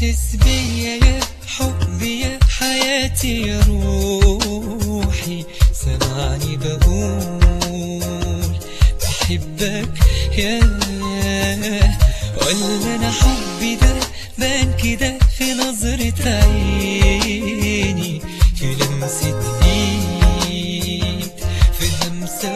حاسس بيا يا حبي يا حياتي يا روحي سمعني بقول بحبك يا ولا انا حبي ده بان كده في نظرة عيني في لمسة ايد في همسة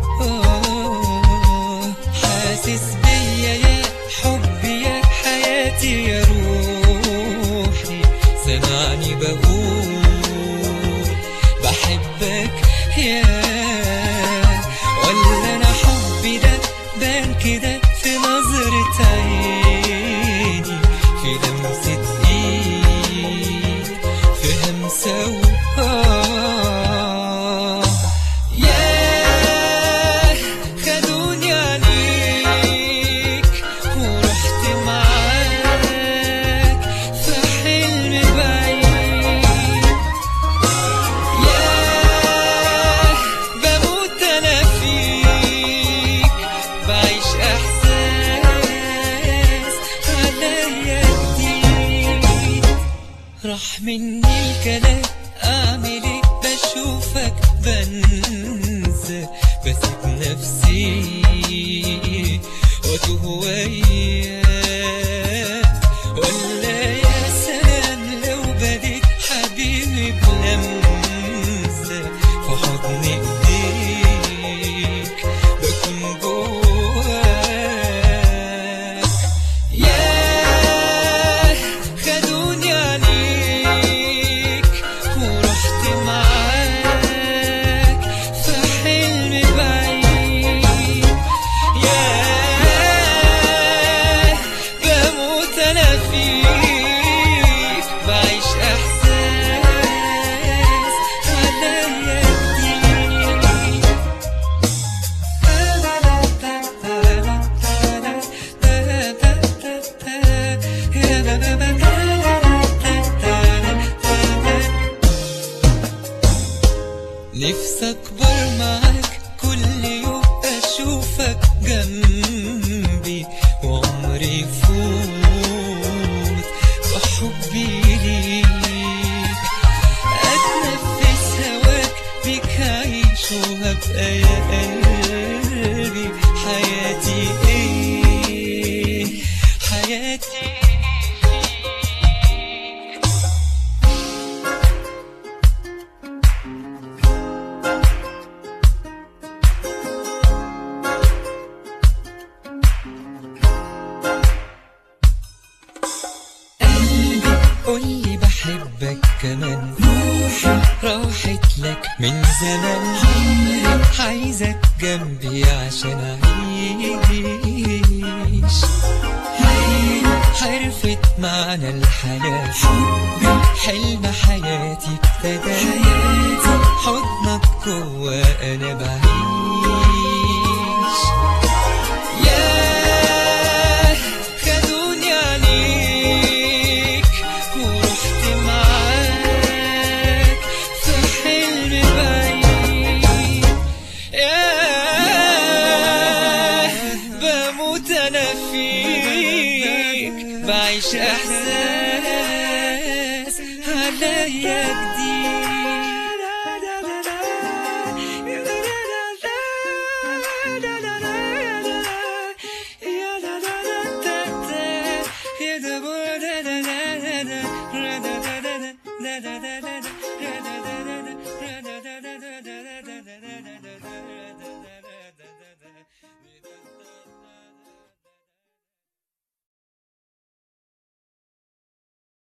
وآه حاسس بيا يا حبي يا حياتي يا روحي سمعني بقول بحبك يا ولا انا حبي ده بان كده في نظرة عيني في لمسة ايد في همسة وآه ياه خدوني عليك ورحت معاك في حلم بعيد ياه بموت انا فيك بعيش احساس عليا جديد راح مني الكلام اعمل ايه بشوفك بنسى بسيب نفسي واتوه وياك ولا يا سلام لو بديت حبيبي بلمسة في حضن ايديك بكون جواك ياه خدوني عليك ورحت معاك في حلم بعيد ياه بموت انا فيك بعيش احساس عليا جديد نفسي اكبر معاك كل يوم اشوفك جنبي وعمري يفوت بحبي ليك اتنفس هواك بيك هعيش وهبقى يا قلبي حياتي ايه حياتي قلبي قولي بحبك كمان روحي راحت لك من زمان عمري عايزك جنبي عشان اعيش عيني عرفت معنى الحياة حبي حلم حياتي ابتدى حياتي حضنك جوا انا بعيش ياه خدوني عليك ورحت معاك في حلم بعيد ياه بموت انا فيك بعيش احساس عليا جديد